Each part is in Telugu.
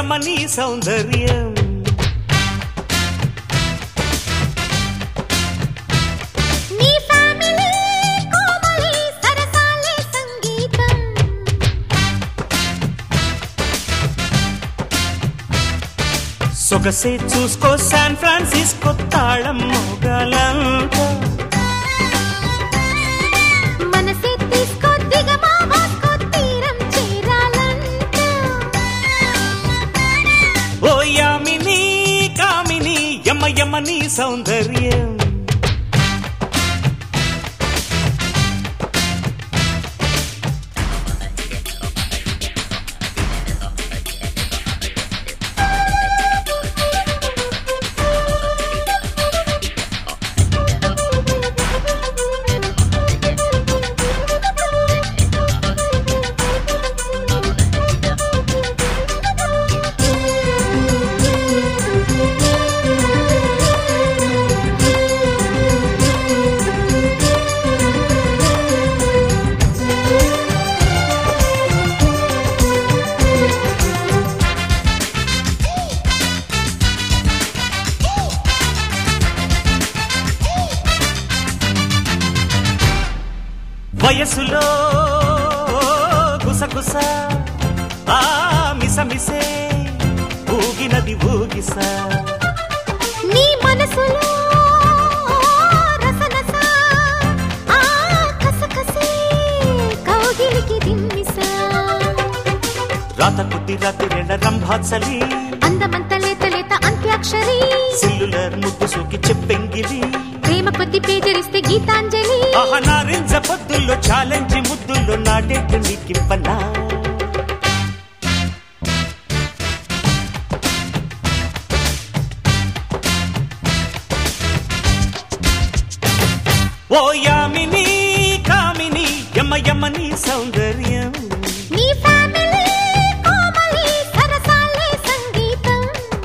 యమ నీ సౌందర్యం నీ ఫ్యామిలీ కోమలి సరసాలే సంగీతం సొగసే చూసుకో శాన్ ఫ్రాన్సిస్కో తాళం మోగాలంతా మనసే తీసుకో దిగమా వాస్కో తీరం చేరాలంట ఓ యామిని కామిని యమ యమ నీ సౌందర్యం వయసులో గుసగుస ఆ మిసమిసే ఊగినది ఊగిస నీ మనసులో రసరస ఆ కసకసే కౌగిలికి దిమ్మిసా రాత కుట్టి రాతి రెడ రంభాచలి అందమంత లేత లేత అంత్యాక్షరి సిల్లులర్ ముద్దు సోకి చెప్పెంగిలి ప్రేమ కొద్ది పేజరిస్తే గీతాంజలి ఆహనారించ పొద్దుల్లో ఛాలెంజ్ ముద్దుల్లో నాటేట్టు నీకింపనా ఓ యామిని కామిని యమ యమ నీ సౌందర్యం నీ ఫ్యామిలీ కోమలి సరసాలే సంగీతం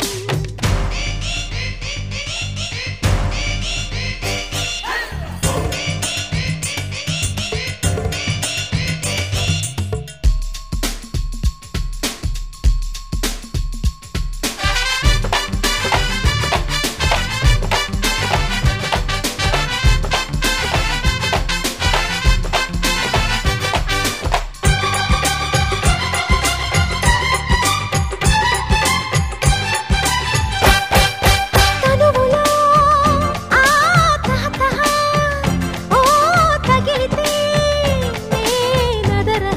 తనువులో ఆ తహతహ ఓ తగిలితే నేనదరహ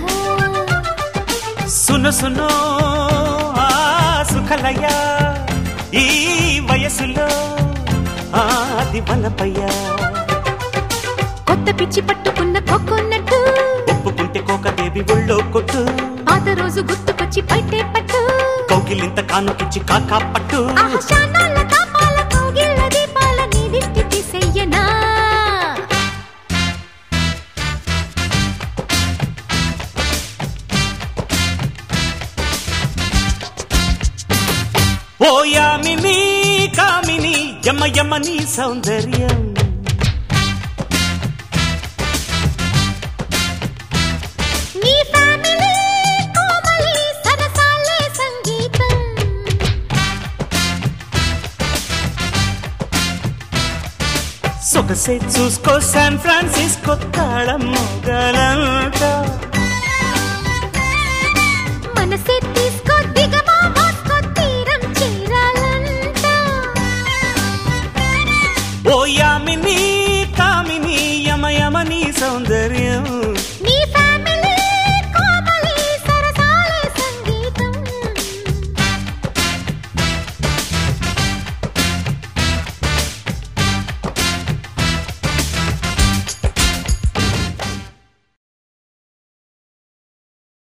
సును సును ఆ సుఖలయ ఈ వయసులో ఆది వలపయ్యా కొత్త పిచ్చి పట్టుకున్న కొక్కున్నట్టు ఒప్పుకుంటే కోకదేవి ఒళ్ళో కొట్టు పాత రోజు గుర్తుకొచ్చి పట్టే పట్టు కౌగిలింత కానుకిచ్చి కాకా పట్టు ఆహశానాల కాపాల కౌగిళ్ళ దీపాల నీ దిష్టి తీసెయ్యనా ఓ యామిని కామిని యమ యమ నీ సౌందర్యం నీ ఫ్యామిలీ కోమలి సరసాలే సంగీతం సొగసే చూసుకో శాన్ ఫ్రాన్సిస్కో తాళం మోగాలంట